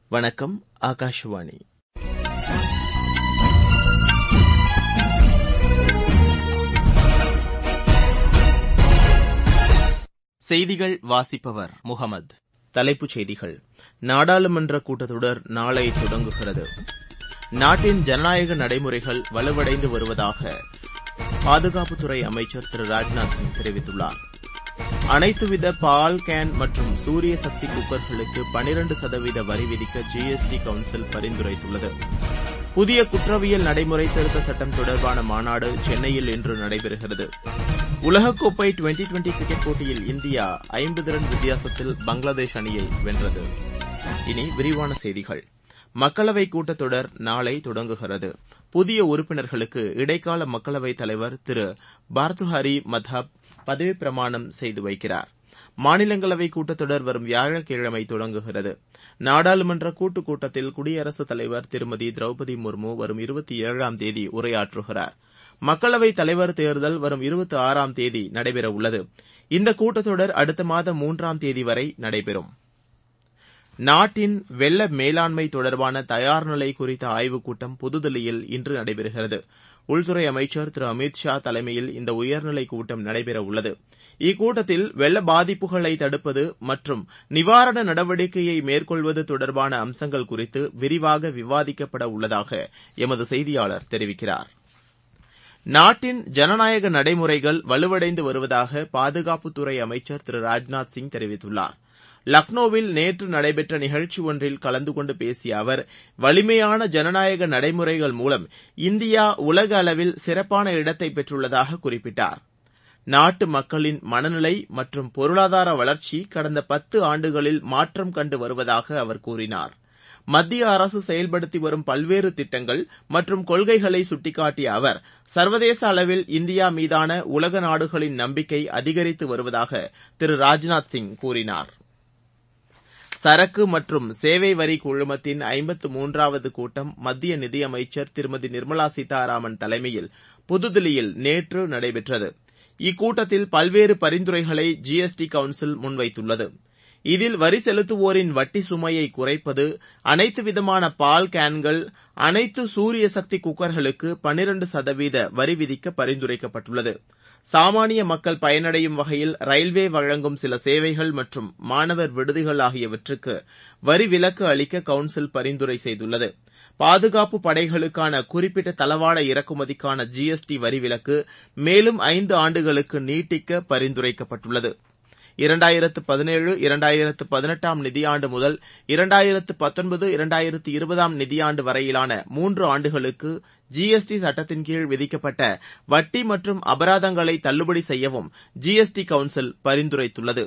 வணக்கம் ஆகாஷவாணி செய்திகள் வாசிப்பவர் முகமது தலைப்புச் செய்திகள் நாடாளுமன்ற கூட்டத்தொடர் நாளை தொடங்குகிறது நாட்டின் ஜனநாயக நடைமுறைகள் வலுவடைந்து வருவதாக பாதுகாப்புத்துறை அமைச்சர் திரு ராஜ்நாத் சிங் தெரிவித்துள்ளார் அனைத்துவித பால் கேன் மற்றும் சூரிய சக்தி குக்கர்களுக்கு பனிரண்டு சதவீத வரி விதிக்க ஜிஎஸ்டி கவுன்சில் பரிந்துரைத்துள்ளது புதிய குற்றவியல் நடைமுறை திருத்த சட்டம் தொடர்பான மாநாடு சென்னையில் இன்று நடைபெறுகிறது உலகக்கோப்பை டுவெண்டி டுவெண்டி கிரிக்கெட் போட்டியில் இந்தியா ஐம்பது ரன் வித்தியாசத்தில் பங்களாதேஷ் அணியை வென்றது இனி விரிவான செய்திகள் மக்களவைக் கூட்டத்தொடர் நாளை தொடங்குகிறது புதிய உறுப்பினர்களுக்கு இடைக்கால மக்களவைத் தலைவர் திரு பார்துஹாரி மத்ஹப் பதவிப் பிரமாணம் செய்து வைக்கிறார் மாநிலங்களவை கூட்டத்தொடர் வரும் வியாழக்கிழமை தொடங்குகிறது நாடாளுமன்ற கூட்டுக் கூட்டத்தில் குடியரசுத் தலைவர் திருமதி திரௌபதி முர்மு வரும் இருபத்தி ஏழாம் தேதி உரையாற்றுகிறார் மக்களவைத் தலைவர் தேர்தல் வரும் இருபத்தி ஆறாம் தேதி நடைபெறவுள்ளது இந்த கூட்டத்தொடர் அடுத்த மாதம் மூன்றாம் தேதி வரை நடைபெறும் நாட்டின் வெள்ள மேலாண்மை தொடர்பான தயார்நிலை குறித்த ஆய்வுக் கூட்டம் புதுதில்லியில் இன்று நடைபெறுகிறது உள்துறை அமைச்சர் திரு அமித் ஷா தலைமையில் இந்த உயர்நிலைக் கூட்டம் நடைபெறவுள்ளது இக்கூட்டத்தில் வெள்ள பாதிப்புகளை தடுப்பது மற்றும் நிவாரண நடவடிக்கையை மேற்கொள்வது தொடர்பான அம்சங்கள் குறித்து விரிவாக விவாதிக்கப்பட உள்ளதாக எமது செய்தியாளர் தெரிவிக்கிறார் நாட்டின் ஜனநாயக நடைமுறைகள் வலுவடைந்து வருவதாக பாதுகாப்புத்துறை அமைச்சர் திரு ராஜ்நாத் சிங் தெரிவித்துள்ளார் லக்னோவில் நேற்று நடைபெற்ற நிகழ்ச்சி ஒன்றில் கலந்து கொண்டு பேசிய அவர் வலிமையான ஜனநாயக நடைமுறைகள் மூலம் இந்தியா உலக அளவில் சிறப்பான இடத்தை பெற்றுள்ளதாக குறிப்பிட்டார் நாட்டு மக்களின் மனநிலை மற்றும் பொருளாதார வளர்ச்சி கடந்த பத்து ஆண்டுகளில் மாற்றம் கண்டு வருவதாக அவர் கூறினார் மத்திய அரசு செயல்படுத்தி வரும் பல்வேறு திட்டங்கள் மற்றும் கொள்கைகளை சுட்டிக்காட்டிய அவர் சர்வதேச அளவில் இந்தியா மீதான உலக நாடுகளின் நம்பிக்கை அதிகரித்து வருவதாக திரு ராஜ்நாத் சிங் கூறினார் சரக்கு மற்றும் சேவை வரி குழுமத்தின் ஐம்பத்து மூன்றாவது கூட்டம் மத்திய நிதியமைச்சர் திருமதி நிர்மலா சீதாராமன் தலைமையில் புதுதில்லியில் நேற்று நடைபெற்றது இக்கூட்டத்தில் பல்வேறு பரிந்துரைகளை ஜிஎஸ்டி கவுன்சில் முன்வைத்துள்ளது இதில் வரி செலுத்துவோரின் வட்டி சுமையை குறைப்பது அனைத்து விதமான பால் கேன்கள் அனைத்து சூரிய சக்தி குக்கர்களுக்கு பனிரண்டு சதவீத வரி விதிக்க பரிந்துரைக்கப்பட்டுள்ளது சாமானிய மக்கள் பயனடையும் வகையில் ரயில்வே வழங்கும் சில சேவைகள் மற்றும் மாணவர் விடுதிகள் ஆகியவற்றுக்கு வரி விலக்கு அளிக்க கவுன்சில் பரிந்துரை செய்துள்ளது பாதுகாப்பு படைகளுக்கான குறிப்பிட்ட தளவாட இறக்குமதிக்கான ஜிஎஸ்டி வரி விலக்கு மேலும் ஐந்து ஆண்டுகளுக்கு நீட்டிக்க பரிந்துரைக்கப்பட்டுள்ளது இரண்டாயிரத்து பதினேழு இரண்டாயிரத்து பதினெட்டாம் நிதியாண்டு முதல் இரண்டாயிரத்து பத்தொன்பது இரண்டாயிரத்து இருபதாம் நிதியாண்டு வரையிலான மூன்று ஆண்டுகளுக்கு ஜிஎஸ்டி சட்டத்தின் கீழ் விதிக்கப்பட்ட வட்டி மற்றும் அபராதங்களை தள்ளுபடி செய்யவும் ஜிஎஸ்டி கவுன்சில் பரிந்துரைத்துள்ளது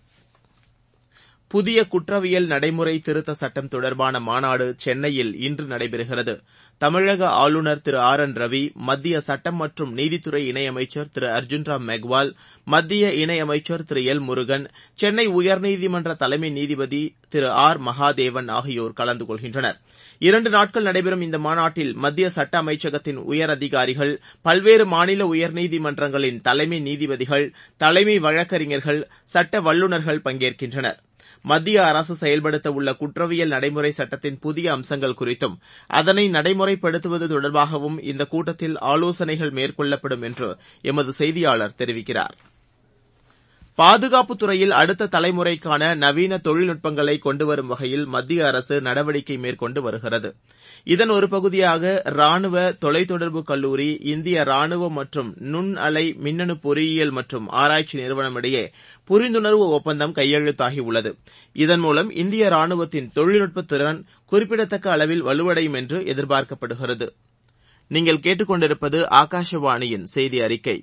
புதிய குற்றவியல் நடைமுறை திருத்த சட்டம் தொடர்பான மாநாடு சென்னையில் இன்று நடைபெறுகிறது தமிழக ஆளுநர் திரு ஆர் என் ரவி மத்திய சட்டம் மற்றும் நீதித்துறை இணையமைச்சர் திரு அர்ஜுன் ராம் மெக்வால் மத்திய இணையமைச்சர் திரு எல் முருகன் சென்னை உயர்நீதிமன்ற தலைமை நீதிபதி திரு ஆர் மகாதேவன் ஆகியோர் கலந்து கொள்கின்றனர் இரண்டு நாட்கள் நடைபெறும் இந்த மாநாட்டில் மத்திய சட்ட அமைச்சகத்தின் உயர் அதிகாரிகள் பல்வேறு மாநில உயர்நீதிமன்றங்களின் தலைமை நீதிபதிகள் தலைமை வழக்கறிஞர்கள் சட்ட வல்லுநர்கள் பங்கேற்கின்றனர் மத்திய அரசு செயல்படுத்த உள்ள குற்றவியல் நடைமுறை சட்டத்தின் புதிய அம்சங்கள் குறித்தும் அதனை நடைமுறைப்படுத்துவது தொடர்பாகவும் இந்த கூட்டத்தில் ஆலோசனைகள் மேற்கொள்ளப்படும் என்று எமது செய்தியாளர் தெரிவிக்கிறார் பாதுகாப்புத் துறையில் அடுத்த தலைமுறைக்கான நவீன தொழில்நுட்பங்களை கொண்டுவரும் வகையில் மத்திய அரசு நடவடிக்கை மேற்கொண்டு வருகிறது இதன் ஒரு பகுதியாக ராணுவ தொலைத்தொடர்பு கல்லூரி இந்திய ராணுவ மற்றும் நுண்ணலை மின்னணு பொறியியல் மற்றும் ஆராய்ச்சி நிறுவனம் இடையே புரிந்துணர்வு ஒப்பந்தம் கையெழுத்தாகியுள்ளது இதன் மூலம் இந்திய ராணுவத்தின் தொழில்நுட்ப திறன் குறிப்பிடத்தக்க அளவில் வலுவடையும் என்று எதிர்பார்க்கப்படுகிறது நீங்கள் கேட்டுக்கொண்டிருப்பது ஆகாஷவாணியின் செய்தி அறிக்கை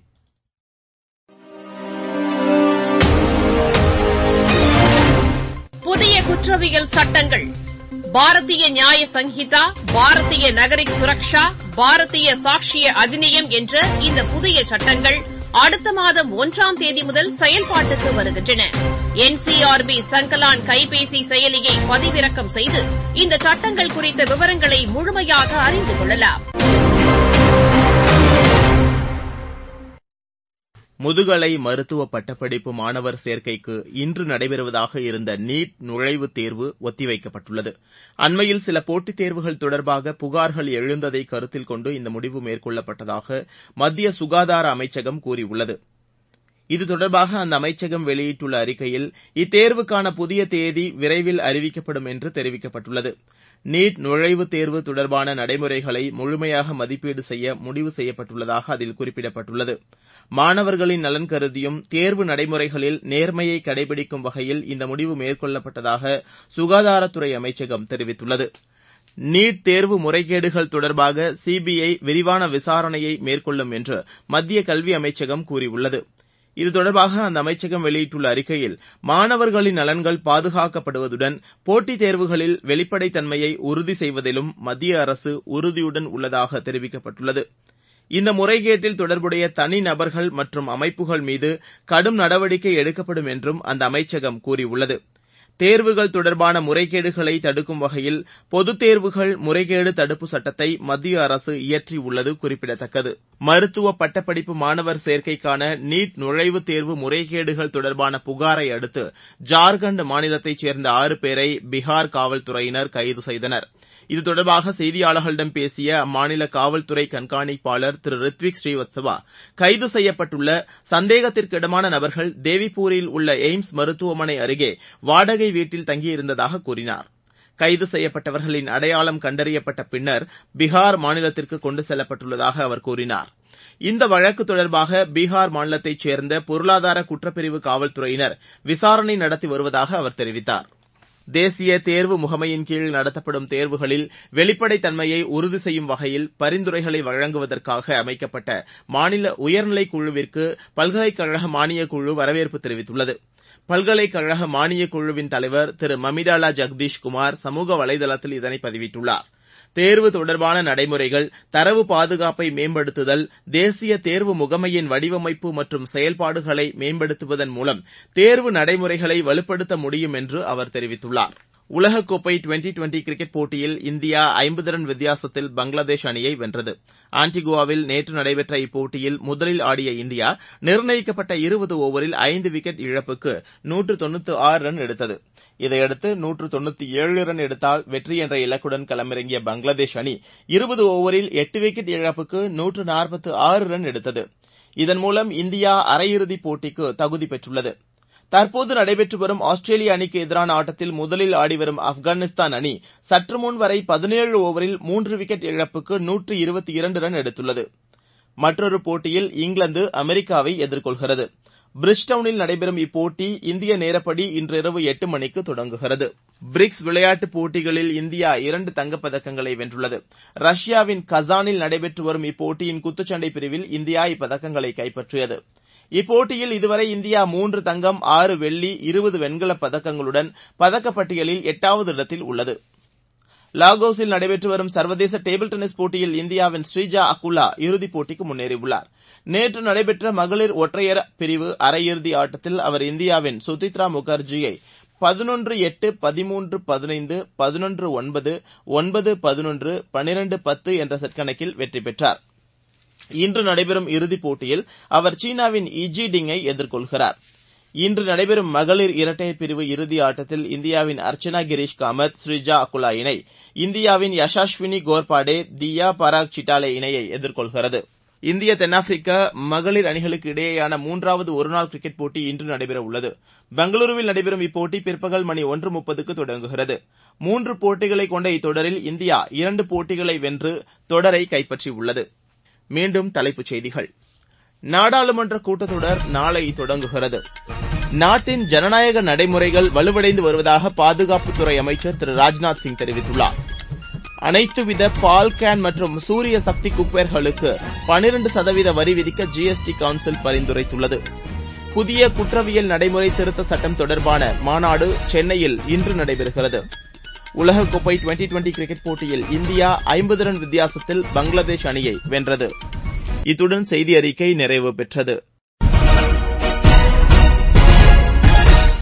புதிய குற்றவியல் சட்டங்கள் பாரதிய நியாய சங்கீதா பாரதிய நகரிக் சுரக்ஷா பாரதிய சாட்சிய அதிநியம் என்ற இந்த புதிய சட்டங்கள் அடுத்த மாதம் ஒன்றாம் தேதி முதல் செயல்பாட்டுக்கு வருகின்றன என்சிஆர்பி சங்கலான் கைபேசி செயலியை பதிவிறக்கம் செய்து இந்த சட்டங்கள் குறித்த விவரங்களை முழுமையாக அறிந்து கொள்ளலாம் முதுகலை மருத்துவ பட்டப்படிப்பு மாணவர் சேர்க்கைக்கு இன்று நடைபெறுவதாக இருந்த நீட் நுழைவுத் தேர்வு ஒத்திவைக்கப்பட்டுள்ளது அண்மையில் சில போட்டித் தேர்வுகள் தொடர்பாக புகார்கள் எழுந்ததை கருத்தில் கொண்டு இந்த முடிவு மேற்கொள்ளப்பட்டதாக மத்திய சுகாதார அமைச்சகம் கூறியுள்ளது இது தொடர்பாக அந்த அமைச்சகம் வெளியிட்டுள்ள அறிக்கையில் இத்தேர்வுக்கான புதிய தேதி விரைவில் அறிவிக்கப்படும் என்று தெரிவிக்கப்பட்டுள்ளது நீட் நுழைவுத் தேர்வு தொடர்பான நடைமுறைகளை முழுமையாக மதிப்பீடு செய்ய முடிவு செய்யப்பட்டுள்ளதாக அதில் குறிப்பிடப்பட்டுள்ளது மாணவர்களின் நலன் கருதியும் தேர்வு நடைமுறைகளில் நேர்மையை கடைபிடிக்கும் வகையில் இந்த முடிவு மேற்கொள்ளப்பட்டதாக சுகாதாரத்துறை அமைச்சகம் தெரிவித்துள்ளது நீட் தேர்வு முறைகேடுகள் தொடர்பாக சிபிஐ விரிவான விசாரணையை மேற்கொள்ளும் என்று மத்திய கல்வி அமைச்சகம் கூறியுள்ளது இது தொடர்பாக அந்த அமைச்சகம் வெளியிட்டுள்ள அறிக்கையில் மாணவர்களின் நலன்கள் பாதுகாக்கப்படுவதுடன் போட்டித் தேர்வுகளில் வெளிப்படைத் தன்மையை உறுதி செய்வதிலும் மத்திய அரசு உறுதியுடன் உள்ளதாக தெரிவிக்கப்பட்டுள்ளது இந்த முறைகேட்டில் தொடர்புடைய தனிநபர்கள் மற்றும் அமைப்புகள் மீது கடும் நடவடிக்கை எடுக்கப்படும் என்றும் அந்த அமைச்சகம் கூறியுள்ளது தேர்வுகள் தொடர்பான முறைகேடுகளை தடுக்கும் வகையில் பொதுத் தேர்வுகள் முறைகேடு தடுப்பு சட்டத்தை மத்திய அரசு இயற்றியுள்ளது குறிப்பிடத்தக்கது மருத்துவ பட்டப்படிப்பு மாணவர் சேர்க்கைக்கான நீட் நுழைவுத் தேர்வு முறைகேடுகள் தொடர்பான புகாரை அடுத்து ஜார்க்கண்ட் மாநிலத்தைச் சேர்ந்த ஆறு பேரை பீகார் காவல்துறையினர் கைது செய்தனர் இது தொடர்பாக செய்தியாளர்களிடம் பேசிய அம்மாநில காவல்துறை கண்காணிப்பாளர் திரு ரித்விக் ஸ்ரீவத்சவா கைது செய்யப்பட்டுள்ள சந்தேகத்திற்கிடமான நபர்கள் தேவிப்பூரில் உள்ள எய்ம்ஸ் மருத்துவமனை அருகே வாடகை வீட்டில் தங்கியிருந்ததாக கூறினார் கைது செய்யப்பட்டவர்களின் அடையாளம் கண்டறியப்பட்ட பின்னர் பீகார் மாநிலத்திற்கு கொண்டு செல்லப்பட்டுள்ளதாக அவர் கூறினார் இந்த வழக்கு தொடர்பாக பீகார் மாநிலத்தைச் சேர்ந்த பொருளாதார குற்றப்பிரிவு காவல்துறையினர் விசாரணை நடத்தி வருவதாக அவர் தெரிவித்தார் தேசிய தேர்வு முகமையின் கீழ் நடத்தப்படும் தேர்வுகளில் வெளிப்படைத் தன்மையை உறுதி செய்யும் வகையில் பரிந்துரைகளை வழங்குவதற்காக அமைக்கப்பட்ட மாநில உயர்நிலைக் குழுவிற்கு பல்கலைக்கழக மானியக் குழு வரவேற்பு தெரிவித்துள்ளது பல்கலைக்கழக மானியக் குழுவின் தலைவர் திரு மமிடாலா ஜெகதீஷ் குமார் சமூக வலைதளத்தில் இதனை பதிவிட்டுள்ளார் தேர்வு தொடர்பான நடைமுறைகள் தரவு பாதுகாப்பை மேம்படுத்துதல் தேசிய தேர்வு முகமையின் வடிவமைப்பு மற்றும் செயல்பாடுகளை மேம்படுத்துவதன் மூலம் தேர்வு நடைமுறைகளை வலுப்படுத்த முடியும் என்று அவர் தெரிவித்துள்ளார் உலகக்கோப்பை டுவெண்டி டுவெண்டி கிரிக்கெட் போட்டியில் இந்தியா ஐம்பது ரன் வித்தியாசத்தில் பங்களாதேஷ் அணியை வென்றது ஆன்டிகுவாவில் நேற்று நடைபெற்ற இப்போட்டியில் முதலில் ஆடிய இந்தியா நிர்ணயிக்கப்பட்ட இருபது ஓவரில் ஐந்து விக்கெட் இழப்புக்கு நூற்று தொண்ணூத்தி ஆறு ரன் எடுத்தது இதையடுத்து நூற்று தொண்ணூத்தி ஏழு ரன் எடுத்தால் வெற்றி என்ற இலக்குடன் களமிறங்கிய பங்களாதேஷ் அணி இருபது ஓவரில் எட்டு விக்கெட் இழப்புக்கு நூற்று நாற்பத்து ஆறு ரன் எடுத்தது இதன் மூலம் இந்தியா அரையிறுதிப் போட்டிக்கு தகுதி பெற்றுள்ளது தற்போது நடைபெற்று வரும் ஆஸ்திரேலிய அணிக்கு எதிரான ஆட்டத்தில் முதலில் ஆடிவரும் ஆப்கானிஸ்தான் அணி சற்று முன் வரை பதினேழு ஓவரில் மூன்று விக்கெட் இழப்புக்கு நூற்று இருபத்தி இரண்டு ரன் எடுத்துள்ளது மற்றொரு போட்டியில் இங்கிலாந்து அமெரிக்காவை எதிர்கொள்கிறது பிரிஸ்டவுனில் நடைபெறும் இப்போட்டி இந்திய நேரப்படி இன்றிரவு எட்டு மணிக்கு தொடங்குகிறது பிரிக்ஸ் விளையாட்டுப் போட்டிகளில் இந்தியா இரண்டு தங்கப்பதக்கங்களை வென்றுள்ளது ரஷ்யாவின் கசானில் நடைபெற்று வரும் இப்போட்டியின் குத்துச்சண்டை பிரிவில் இந்தியா இப்பதக்கங்களை கைப்பற்றியது இப்போட்டியில் இதுவரை இந்தியா மூன்று தங்கம் ஆறு வெள்ளி இருபது வெண்கலப் பதக்கங்களுடன் பதக்கப்பட்டியலில் எட்டாவது இடத்தில் உள்ளது லாகோஸில் நடைபெற்று வரும் சர்வதேச டேபிள் டென்னிஸ் போட்டியில் இந்தியாவின் ஸ்ரீஜா அக்குலா இறுதிப் போட்டிக்கு முன்னேறியுள்ளார் நேற்று நடைபெற்ற மகளிர் ஒற்றையர் பிரிவு அரையிறுதி ஆட்டத்தில் அவர் இந்தியாவின் சுதித்ரா முகர்ஜியை பதினொன்று எட்டு பதிமூன்று பதினைந்து பதினொன்று ஒன்பது ஒன்பது பதினொன்று பனிரண்டு பத்து என்ற செட் கணக்கில் வெற்றி பெற்றார் இன்று நடைபெறும் இறுதிப் போட்டியில் அவர் சீனாவின் இஜி டிங்கை எதிர்கொள்கிறார் இன்று நடைபெறும் மகளிர் இரட்டையர் பிரிவு இறுதி ஆட்டத்தில் இந்தியாவின் அர்ச்சனா கிரீஷ் காமத் ஸ்ரீஜா அகுலா இணை இந்தியாவின் யஷாஸ்வினி கோர்பாடே தியா பராக் சிட்டாலே இணையை எதிர்கொள்கிறது இந்திய தென்னாப்பிரிக்க மகளிர் அணிகளுக்கு இடையேயான மூன்றாவது ஒருநாள் கிரிக்கெட் போட்டி இன்று நடைபெற உள்ளது பெங்களூருவில் நடைபெறும் இப்போட்டி பிற்பகல் மணி ஒன்று முப்பதுக்கு தொடங்குகிறது மூன்று போட்டிகளை கொண்ட இத்தொடரில் இந்தியா இரண்டு போட்டிகளை வென்று தொடரை கைப்பற்றியுள்ளது மீண்டும் தலைப்புச் செய்திகள் நாடாளுமன்ற கூட்டத்தொடர் நாளை தொடங்குகிறது நாட்டின் ஜனநாயக நடைமுறைகள் வலுவடைந்து வருவதாக பாதுகாப்புத்துறை அமைச்சர் திரு ராஜ்நாத் சிங் தெரிவித்துள்ளார் அனைத்துவித பால் கேன் மற்றும் சூரிய சக்தி குப்பேர்களுக்கு பனிரண்டு சதவீத வரி விதிக்க ஜிஎஸ்டி கவுன்சில் பரிந்துரைத்துள்ளது புதிய குற்றவியல் நடைமுறை திருத்த சட்டம் தொடர்பான மாநாடு சென்னையில் இன்று நடைபெறுகிறது உலகக்கோப்பை டுவெண்டி டுவெண்டி கிரிக்கெட் போட்டியில் இந்தியா ஐம்பது ரன் வித்தியாசத்தில் பங்களாதேஷ் அணியை வென்றது இத்துடன் செய்தி அறிக்கை நிறைவு பெற்றது